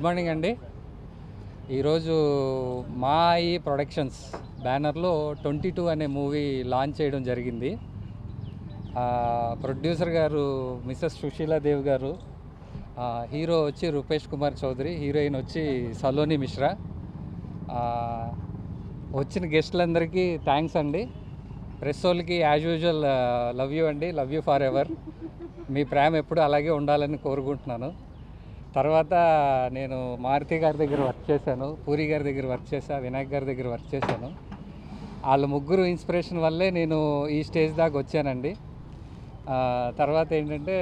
Morning అండి ఈరోజు మా ఈ ప్రొడక్షన్స్ బ్యానర్లో ట్వంటీ టూ అనే మూవీ లాంచ్ చేయడం జరిగింది ఆ, ప్రొడ్యూసర్ గారు మిస్సెస్ సుశీలాదేవ్ గారు ఆ, హీరో వచ్చి రూపేష్ కుమార్ చౌదరి హీరోయిన్ వచ్చి సలోని మిశ్రా ఆ, వచ్చిన గెస్టులందరికీ థ్యాంక్స్ అండి ప్రెస్ వాళ్ళకి యాజ్ యూజువల్ లవ్ యూ అండి లవ్ యూ ఫర్ ఎవర్ మీ ప్రేమ ఎప్పుడు అలాగే ఉండాలని కోరుకుంటున్నాను తర్వాత నేను మారుతి గారి దగ్గర వర్క్ చేశాను పూరి గారి దగ్గర వర్క్ చేశాను వినాయక్ గారి దగ్గర వర్క్ చేశాను వాళ్ళ ముగ్గురు ఇన్స్పిరేషన్ వల్లే నేను ఈ స్టేజ్ దాకా వచ్చానండి ఆ, తర్వాత ఏంటంటే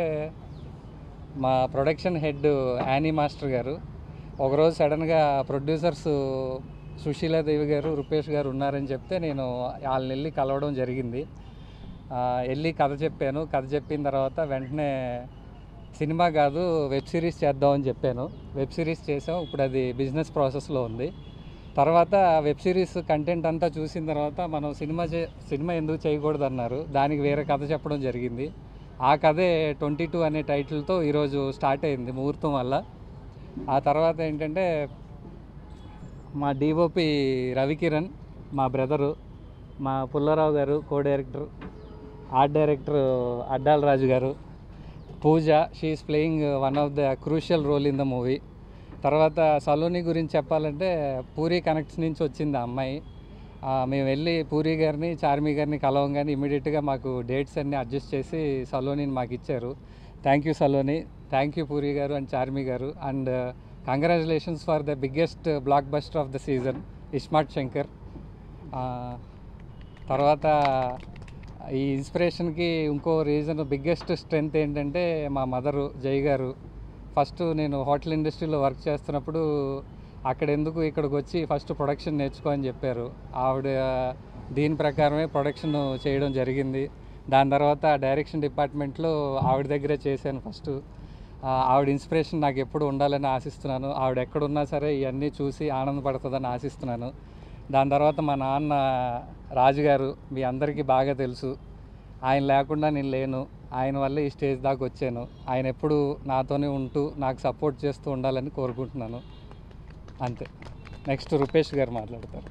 మా ప్రొడక్షన్ హెడ్ యానీ మాస్టర్ గారు ఒకరోజు సడన్గా ప్రొడ్యూసర్స్ సుశీలాదేవి గారు రూపేష్ గారు ఉన్నారని చెప్తే నేను వాళ్ళని వెళ్ళి కలవడం జరిగింది ఆ, వెళ్ళి కథ చెప్పాను కథ చెప్పిన తర్వాత వెంటనే సినిమా కాదు వెబ్ సిరీస్ చేద్దామని చెప్పాను వెబ్ సిరీస్ చేసాం ఇప్పుడు అది బిజినెస్ ప్రాసెస్లో ఉంది తర్వాత వెబ్ సిరీస్ కంటెంట్ అంతా చూసిన తర్వాత మనం సినిమా చే సినిమా ఎందుకు చేయకూడదు అన్నారు దానికి వేరే కథ చెప్పడం జరిగింది ఆ కథే ట్వంటీ టూ అనే టైటిల్తో ఈరోజు స్టార్ట్ అయింది ముహూర్తం వల్ల ఆ తర్వాత ఏంటంటే మా డిఓపి రవికిరణ్ మా బ్రదరు మా Pullarao garu co director art director Addala Raju garu Pooja she is playing one of the crucial role in the movie తర్వాత సలోని గురించి చెప్పాలంటే పూరి కనెక్ట్స్ నుంచి వచ్చింది ఆ అమ్మాయి ఆ, మేము వెళ్ళి పూరి గారిని చార్మి గారిని కలవంగానే ఇమీడియట్గా మాకు డేట్స్ అన్నీ అడ్జస్ట్ చేసి సలోనిని మాకు ఇచ్చారు thank you Saloni thank you Puri garu and Charmi garu and congratulations for the biggest blockbuster of the season iSmart Shankar ఆ, తర్వాత ఈ ఇన్స్పిరేషన్కి ఇంకో రీజన్ బిగ్గెస్ట్ స్ట్రెంగ్త్ ఏంటంటే మా మదరు జై గారు ఫస్ట్ నేను హోటల్ ఇండస్ట్రీలో వర్క్ చేస్తున్నప్పుడు అక్కడ ఎందుకు ఇక్కడికి వచ్చి ఫస్ట్ ప్రొడక్షన్ నేర్చుకో అని చెప్పారు ఆవిడ దీని ప్రకారమే ప్రొడక్షన్ చేయడం జరిగింది దాని తర్వాత డైరెక్షన్ డిపార్ట్మెంట్లో ఆవిడ దగ్గరే చేశాను ఫస్ట్ ఆ, ఆవిడ ఇన్స్పిరేషన్ నాకు ఎప్పుడు ఉండాలని ఆశిస్తున్నాను ఆవిడ ఎక్కడున్నా సరే ఇవన్నీ చూసి ఆనందపడుతుందని ఆశిస్తున్నాను దాని తర్వాత మా నాన్న రాజుగారు మీ అందరికీ బాగా తెలుసు ఆయన లేకుండా నేను లేను ఆయన వల్ల ఈ స్టేజ్ దాకా వచ్చాను ఆయన ఎప్పుడు నాతోనే ఉంటూ నాకు సపోర్ట్ చేస్తూ ఉండాలని కోరుకుంటున్నాను అంతే నెక్స్ట్ రూపేష్ గారు మాట్లాడతారు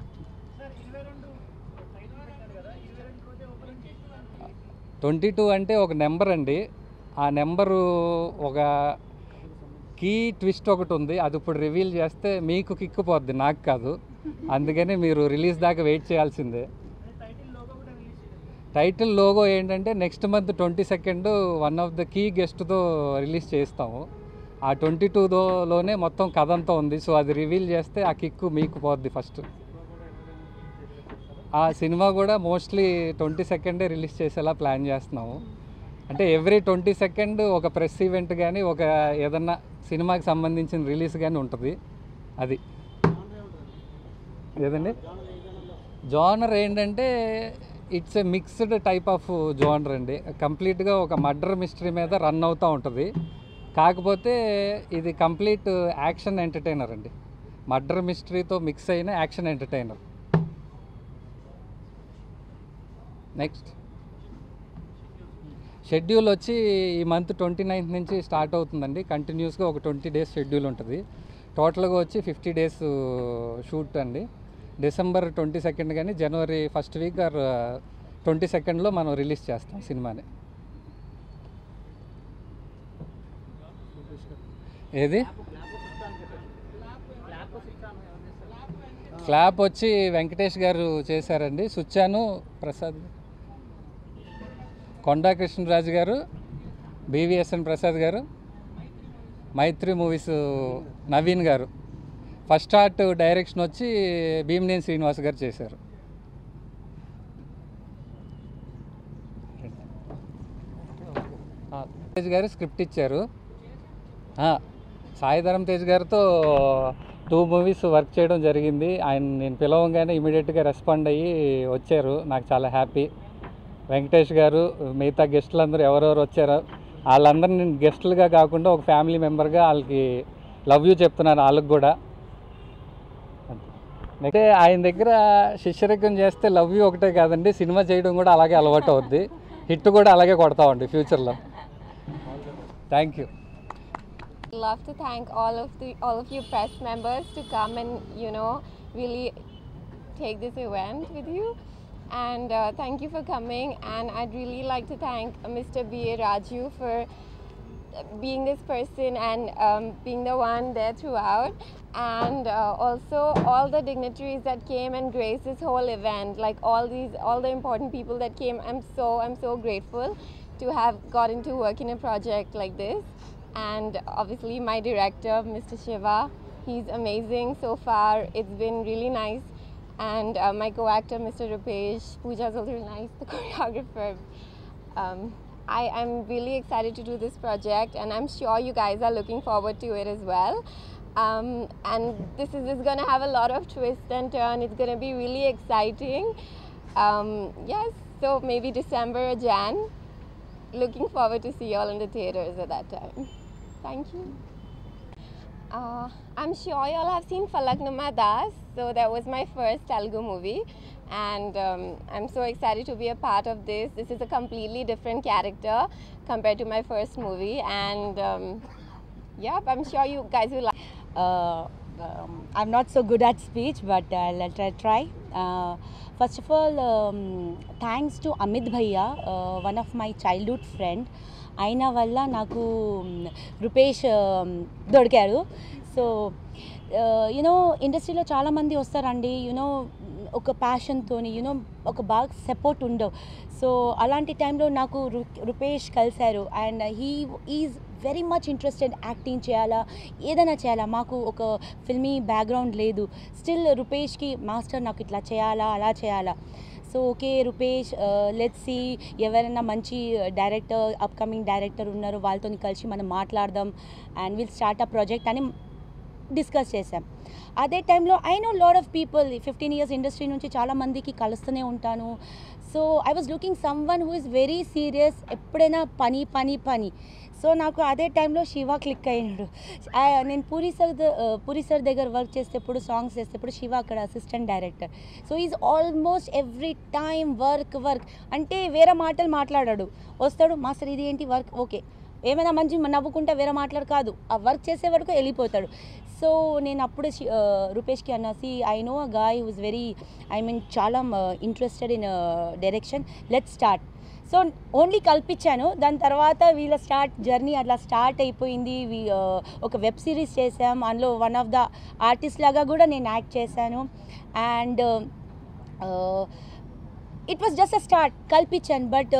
ట్వంటీ టూ అంటే ఒక నెంబర్ అండి ఆ నెంబరు ఒక కీ ట్విస్ట్ ఒకటి ఉంది అది ఇప్పుడు రివీల్ చేస్తే మీకు కిక్కుపోద్ది నాకు కాదు అందుకని మీరు రిలీజ్ దాకా వెయిట్ చేయాల్సిందే టైటిల్ లోగో ఏంటంటే next month twenty second one of the key గెస్ట్తో రిలీజ్ చేస్తాము ఆ ట్వంటీ టూలోనే మొత్తం కథ అంతా ఉంది సో అది రివీల్ చేస్తే ఆ కిక్కు మీకు పోద్ది ఫస్ట్ ఆ సినిమా కూడా మోస్ట్లీ ట్వంటీ సెకండే రిలీజ్ చేసేలా ప్లాన్ చేస్తున్నాము అంటే ఎవ్రీ ట్వంటీ సెకండ్ ఒక ప్రెస్ ఈవెంట్ కానీ ఒక ఏదన్నా సినిమాకి సంబంధించిన రిలీజ్ కానీ ఉంటుంది అది ఏదండి జోనర్ ఏంటంటే it's a mixed type of genre అండి కంప్లీట్గా ఒక మర్డర్ మిస్టరీ మీద రన్ అవుతూ ఉంటుంది కాకపోతే ఇది కంప్లీట్ యాక్షన్ ఎంటర్టైనర్ అండి మర్డర్ మిస్టరీతో మిక్స్ అయిన యాక్షన్ ఎంటర్టైనర్ నెక్స్ట్ షెడ్యూల్ వచ్చి ఈ మంత్ ట్వంటీ నైన్త్ నుంచి స్టార్ట్ అవుతుందండి కంటిన్యూస్గా ఒక ట్వంటీ డేస్ షెడ్యూల్ ఉంటుంది టోటల్గా వచ్చి ఫిఫ్టీ డేస్ షూట్ అండి డిసెంబర్ ట్వంటీ సెకండ్ కానీ జనవరి ఫస్ట్ వీక్ ఆర్ ట్వంటీ సెకండ్లో మనం రిలీజ్ చేస్తాం సినిమాని ఏది క్లాప్ వచ్చి వెంకటేష్ గారు చేశారండి సుచ్చాను ప్రసాద్ కొండా కృష్ణరాజు గారు బీవీఎస్ఎన్ ప్రసాద్ గారు మైత్రి మూవీస్ నవీన్ గారు ఫస్ట్ ఆర్ట్ డైరెక్షన్ వచ్చి భీమనేని శ్రీనివాస్ గారు చేశారు ఆ, తేజ్ గారు స్క్రిప్ట్ ఇచ్చారు ఆ, సాయిధరం తేజ్ గారితో టూ మూవీస్ వర్క్ చేయడం జరిగింది ఆయన నేను పిలవంగానే ఇమీడియట్గా రెస్పాండ్ అయ్యి వచ్చారు నాకు చాలా హ్యాపీ వెంకటేష్ గారు మిగతా గెస్టులు అందరూ ఎవరెవరు వచ్చారో వాళ్ళందరినీ నేను గెస్టులుగా కాకుండా ఒక ఫ్యామిలీ మెంబర్గా వాళ్ళకి లవ్ యూ చెప్తున్నాను వాళ్ళకి కూడా అయితే ఆయన దగ్గర శిష్యరికం చేస్తే లవ్ యూ ఒకటే కాదండి సినిమా చేయడం కూడా అలాగే అలవాటు అవుద్ది హిట్ కూడా అలాగే కొడతామండి ఫ్యూచర్లో thank you love to thank all of the all of you press members to come and you know really take this event with you. And uh, thank you for coming. And I'd really like to thank uh, Mr. B. A. Raju for being this person and um, being the one there throughout and uh, also all the dignitaries that came and graced this whole event like all these all the important people that came i'm so i'm so grateful to have gotten to work in a project like this and obviously my director mr shiva he's amazing so far it's been really nice and uh, my co-actor mr rupesh pooja is also really nice the choreographer um, I am really excited to do this project, and I'm sure you guys are looking forward to it as well. Um, and this is, is going to have a lot of twist and turn. It's going to be really exciting. Um, yes, so maybe December or Jan. Looking forward to see you all in the theaters at that time. Thank you. Uh, I'm sure you all have seen Falak Numa Das. So that was my first Telugu movie. And um, I'm so excited to be a part of this. This is a completely different character compared to my first movie. And um, yep, I'm sure you guys will like uh, um, I'm not so good at speech, but uh, let I try. Uh, first of all, um, thanks to Amit Bhaiya, uh, one of my childhood friend. ఆయన వల్ల నాకు మ్, Rupesh um, దొరికాడు so you know ఇండస్ట్రీలో చాలామంది వస్తారండి you know ఒక ప్యాషన్తో you know ఒక బాగా సపోర్ట్ ఉండవు సో అలాంటి టైంలో నాకు రు- రూపేష్ కలిశారు and he is very much interested acting చేయాలా ఏదైనా చేయాలా మాకు ఒక ఫిల్మీ బ్యాక్గ్రౌండ్ లేదు స్టిల్ రూపేష్కి మాస్టర్ నాకు ఇట్లా చేయాలా అలా చేయాలా so okay Rupesh let's see ఎవరైనా మంచి డైరెక్టర్ అప్కమింగ్ డైరెక్టర్ ఉన్నారు వాళ్ళతో కలిసి మనం మాట్లాడదాం and will start a project అని డిస్కస్ చేశాం అదే టైంలో I know lot of people fifteen years industry నుంచి చాలా మందికి కలుస్తూనే ఉంటాను so I was looking someone who is very serious ఎప్పుడైనా పని పని పని సో నాకు అదే టైంలో శివ క్లిక్ అయినాడు ఆ, నేను పూరి సార్ ద- ఆ, పూరి సార్ దగ్గర వర్క్ చేసేటప్పుడు సాంగ్స్ చేసేటప్పుడు శివ అక్కడ assistant director so is almost every time work work అంటే వేరే మాటలు మాట్లాడాడు వస్తాడు మాస్టర్ ఇది ఏంటి వర్క్ ఓకే ఏమైనా మంచి నవ్వుకుంటా వేరే మాట్లాడు కాదు ఆ వర్క్ చేసే వరకు వెళ్ళిపోతాడు సో నేను అప్పుడు శి- ఆ, రూపేష్కి అన్నసి I know a guy who's very I mean చాలా interested in direction let start so only కల్పించాను దాని తర్వాత వీళ్ళ స్టార్ట్ జర్నీ అట్లా స్టార్ట్ అయిపోయింది వీ- ఆ, ఒక వెబ్ సిరీస్ చేసాం అందులో వన్ ఆఫ్ ద ఆర్టిస్ట్ లాగా కూడా నేను యాక్ట్ చేశాను and it was just a start కల్పించాను బట్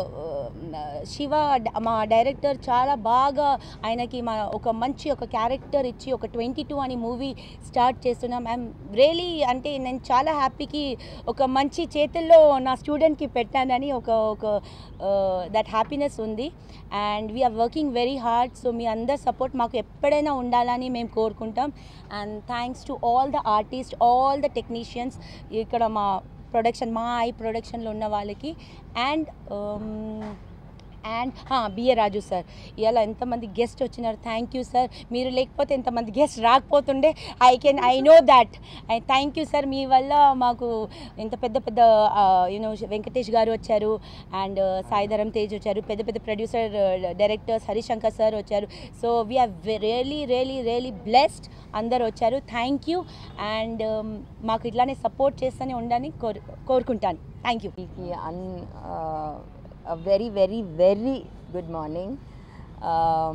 శివ డ- మా డైరెక్టర్ చాలా బాగా ఆయనకి మా ఒక మంచి ఒక క్యారెక్టర్ ఇచ్చి ఒక ట్వంటీ టూ అని మూవీ స్టార్ట్ చేస్తున్నాం ఐఎమ్ రియలీ అంటే నేను చాలా హ్యాపీకి ఒక మంచి చేతుల్లో నా స్టూడెంట్కి పెట్టానని ఒక ఒక దట్ హ్యాపీనెస్ ఉంది and we are working very hard so మీ అందరి సపోర్ట్ మాకు ఎప్పుడైనా ఉండాలని మేము కోరుకుంటాం and thanks to all the artist all the technicians ఇక్కడ మా ప్రొడక్షన్ మా ఐ ప్రొడక్షన్లో ఉన్న వాళ్ళకి and and B A Raju sir ఇవాళ ఎంతమంది గెస్ట్ వచ్చినారు థ్యాంక్ యూ సార్ మీరు లేకపోతే ఎంతమంది గెస్ట్ రాకపోతుండే I can I know that I thank you sir మీ వల్ల మాకు ఇంత పెద్ద పెద్ద యూనో వెంకటేష్ గారు వచ్చారు అండ్ సాయిధరం తేజ్ వచ్చారు పెద్ద పెద్ద ప్రొడ్యూసర్ డైరెక్టర్స్ హరిశంకర్ సార్ వచ్చారు so we are really really really blessed అందరు వచ్చారు థ్యాంక్ యూ అండ్ మాకు ఇట్లానే సపోర్ట్ చేస్తూనే ఉండని కోరు కోరుకుంటాను థ్యాంక్ యూ की un, uh, a very very very good morning um,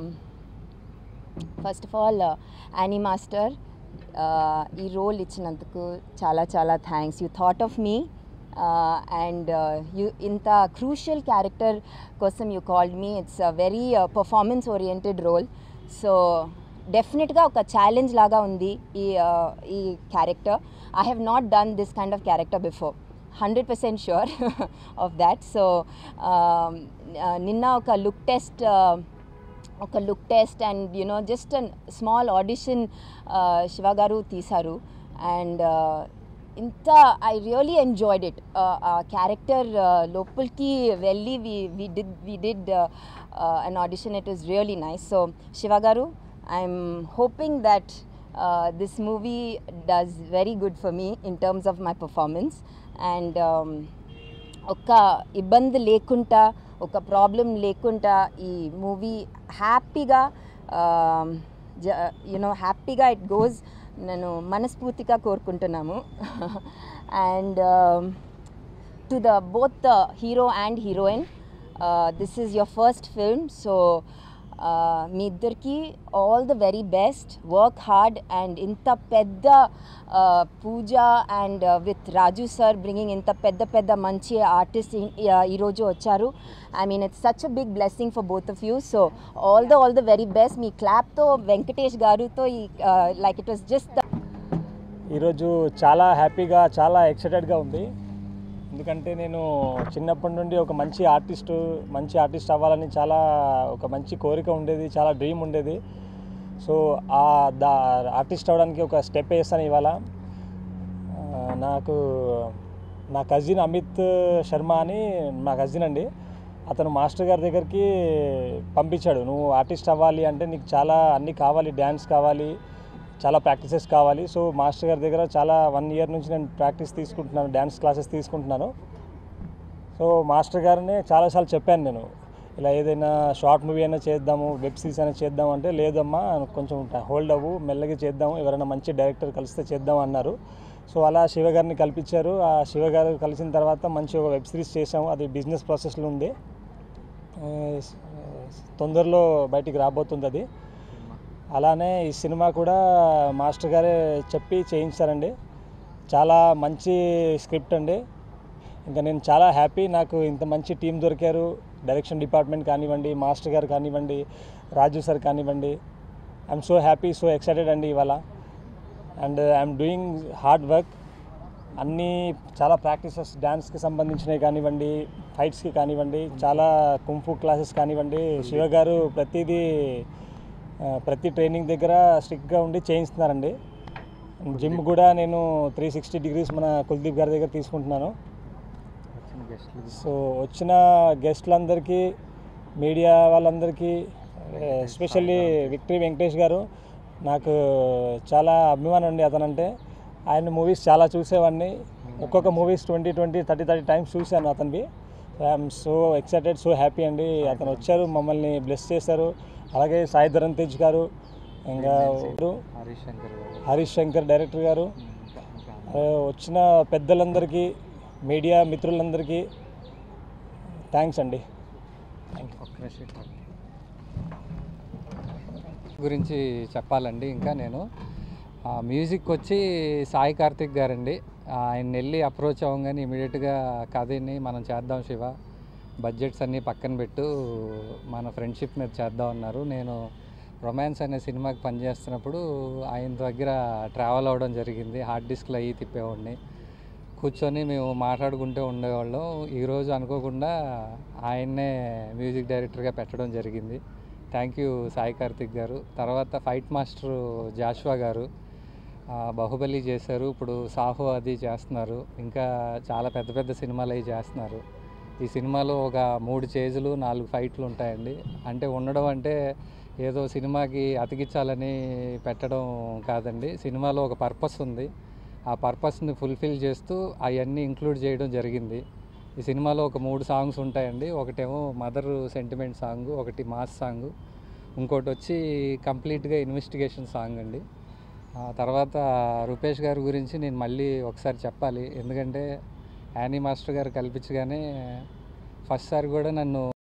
first of all Annie master ఈ రోల్ ఇచ్చినందుకు చాలా చాలా thanks you thought of me and you ఇంత క్రూషియల్ క్యారెక్టర్ కోసం you called me it's a very performance oriented role so డెఫినెట్గా ఒక challenge లాగా ఉంది ఈ uh, ఈ character I have not done this kind of character before hundred percent sure of that so నిన్న ఒక లుక్ టెస్ట్ ఒక look test and you know just an small audition Shiva గారు తీశారు అండ్ ఇంత ఐ రియలీ ఎంజాయ్డ్ ఇట్ ఆ character లోపలికి వెళ్ళి we we did we did an audition it is really nice so Shiva గారు I'm hoping that this movie does very good for me in terms of my performance and ఒక ఇబ్బంది లేకుండా ఒక problem లేకుండా ఈ మూవీ హ్యాపీగా యునో హ్యాపీగా it goes నేను మనస్ఫూర్తిగా కోరుకుంటున్నాము and to the both the hero and heroine this is your first film so మీ ఇద్దరికి all the very best work hard and ఇంత పెద్ద పూజ and with Raju sir bringing ఇంత పెద్ద పెద్ద మంచి ఆర్టిస్ట్ ఈరోజు వచ్చారు I mean it's such a big blessing for both of you so all the all the very best మీ క్లాప్తో వెంకటేష్ గారుతో ఈ లైక్ ఇట్ వాస్ జస్ట్ ఈరోజు చాలా హ్యాపీగా చాలా ఎక్సైటెడ్గా ఉంది ఎందుకంటే నేను చిన్నప్పటి నుండి ఒక మంచి ఆర్టిస్టు మంచి ఆర్టిస్ట్ అవ్వాలని చాలా ఒక మంచి కోరిక ఉండేది చాలా డ్రీమ్ ఉండేది సో ఆ దా ఆర్టిస్ట్ అవ్వడానికి ఒక స్టెప్ వేస్తాను ఇవాళ ఆ, నాకు నా కజిన్ అమిత్ శర్మ అని మా కజిన్ అండి అతను మాస్టర్ గారి దగ్గరికి పంపించాడు నువ్వు ఆర్టిస్ట్ అవ్వాలి అంటే నీకు చాలా అన్నీ కావాలి డ్యాన్స్ కావాలి చాలా ప్రాక్టీసెస్ కావాలి సో మాస్టర్ గారి దగ్గర చాలా వన్ ఇయర్ నుంచి నేను ప్రాక్టీస్ తీసుకుంటున్నాను డ్యాన్స్ క్లాసెస్ తీసుకుంటున్నాను సో మాస్టర్ గారిని చాలాసార్లు చెప్పాను నేను ఇలా ఏదైనా షార్ట్ మూవీ అయినా చేద్దాము వెబ్ సిరీస్ అయినా చేద్దాం అంటే లేదమ్మా కొంచెం హోల్డ్ అవ్వు మెల్లగా చేద్దాము ఎవరైనా మంచి డైరెక్టర్ కలిస్తే చేద్దాం అన్నారు సో అలా శివ గారిని కల్పించారు ఆ శివ గారు కలిసిన తర్వాత మంచి ఒక వెబ్ సిరీస్ చేసాము అది బిజినెస్ ప్రాసెస్లో ఉంది ఆ, తొందరలో బయటికి రాబోతుంది అది అలానే ఈ సినిమా కూడా మాస్టర్ గారే చెప్పి చేయించారండి చాలా మంచి స్క్రిప్ట్ అండి ఇంకా నేను చాలా హ్యాపీ నాకు ఇంత మంచి టీం దొరికారు డైరెక్షన్ డిపార్ట్మెంట్ కానివ్వండి మాస్టర్ గారు కానివ్వండి రాజు సార్ కానివ్వండి I'm so happy so excited అండి ఇవాళ and I'm doing hard work అన్నీ చాలా ప్రాక్టీసెస్ డ్యాన్స్కి సంబంధించినవి కానివ్వండి ఫైట్స్కి కానివ్వండి చాలా కుంఫు క్లాసెస్ కానివ్వండి శివ గారు ప్రతిదీ ఆ, ప్రతి ట్రైనింగ్ దగ్గర స్ట్రిక్ట్గా ఉండి చేయిస్తున్నారండి జిమ్ కూడా నేను త్రీ సిక్స్టీ డిగ్రీస్ మన కుల్దీప్ గారి దగ్గర తీసుకుంటున్నాను సో వచ్చిన గెస్ట్లందరికీ మీడియా వాళ్ళందరికీ ఎస్పెషల్లీ విక్టరీ వెంకటేష్ గారు నాకు చాలా అభిమానం అండి అతనంటే ఆయన మూవీస్ చాలా చూసేవాడిని ఒక్కొక్క movies twenty twenty thirty thirty times చూశాను అతనివి I'm so excited so happy అండి అతను వచ్చారు మమ్మల్ని బ్లెస్ చేశారు అలాగే సాయి ధరన్ తేజ్ గారు ఇంకా హరీష్ శంకర్ గారు హరీష్ శంకర్ డైరెక్టర్ గారు ఆ, వచ్చిన పెద్దలందరికీ మీడియా మిత్రులందరికీ థ్యాంక్స్ అండి ఒక్క నిమిషం ఇట్లా. గురించి చెప్పాలండి ఇంకా నేను ఆ, మ్యూజిక్ వచ్చి సాయి కార్తిక్ గారండి ఆయన వెళ్ళి అప్రోచ్ అవ్వగానే ఇమీడియట్గా కథని మనం చేద్దాం శివ బడ్జెట్స్ అన్నీ పక్కన పెట్టు మన ఫ్రెండ్షిప్ మీద చేద్దాం అన్నారు నేను రొమాన్స్ అనే సినిమాకి పనిచేస్తున్నప్పుడు ఆయన దగ్గర ట్రావెల్ అవ్వడం జరిగింది హార్డ్ డిస్క్లు అయ్యి తిప్పేవాడిని కూర్చొని మేము మాట్లాడుకుంటూ ఉండేవాళ్ళం ఈరోజు అనుకోకుండా ఆయన్నే మ్యూజిక్ డైరెక్టర్గా పెట్టడం జరిగింది థ్యాంక్ యూ సాయి కార్తిక్ గారు తర్వాత ఫైట్ మాస్టర్ జాషువా గారు ఆ, బాహుబలి చేశారు ఇప్పుడు సాహో అది చేస్తున్నారు ఇంకా చాలా పెద్ద పెద్ద సినిమాలు అవి చేస్తున్నారు ఈ సినిమాలో ఒక మూడు చేజులు నాలుగు ఫైట్లు ఉంటాయండి అంటే ఉండడం అంటే ఏదో సినిమాకి అతికించాలని పెట్టడం కాదండి సినిమాలో ఒక పర్పస్ ఉంది ఆ పర్పస్ని ఫుల్ఫిల్ చేస్తూ అవన్నీ ఇంక్లూడ్ చేయడం జరిగింది ఈ సినిమాలో ఒక మూడు సాంగ్స్ ఉంటాయండి ఒకటేమో మదర్ సెంటిమెంట్ సాంగ్ ఒకటి మాస్ సాంగ్ ఇంకోటి వచ్చి కంప్లీట్గా ఇన్వెస్టిగేషన్ సాంగ్ అండి ఆ తర్వాత రూపేష్ గారి గురించి నేను మళ్ళీ ఒకసారి చెప్పాలి ఎందుకంటే యానీ మాస్టర్ గారు కల్పించగానే ఫస్ట్ సారి కూడా నన్ను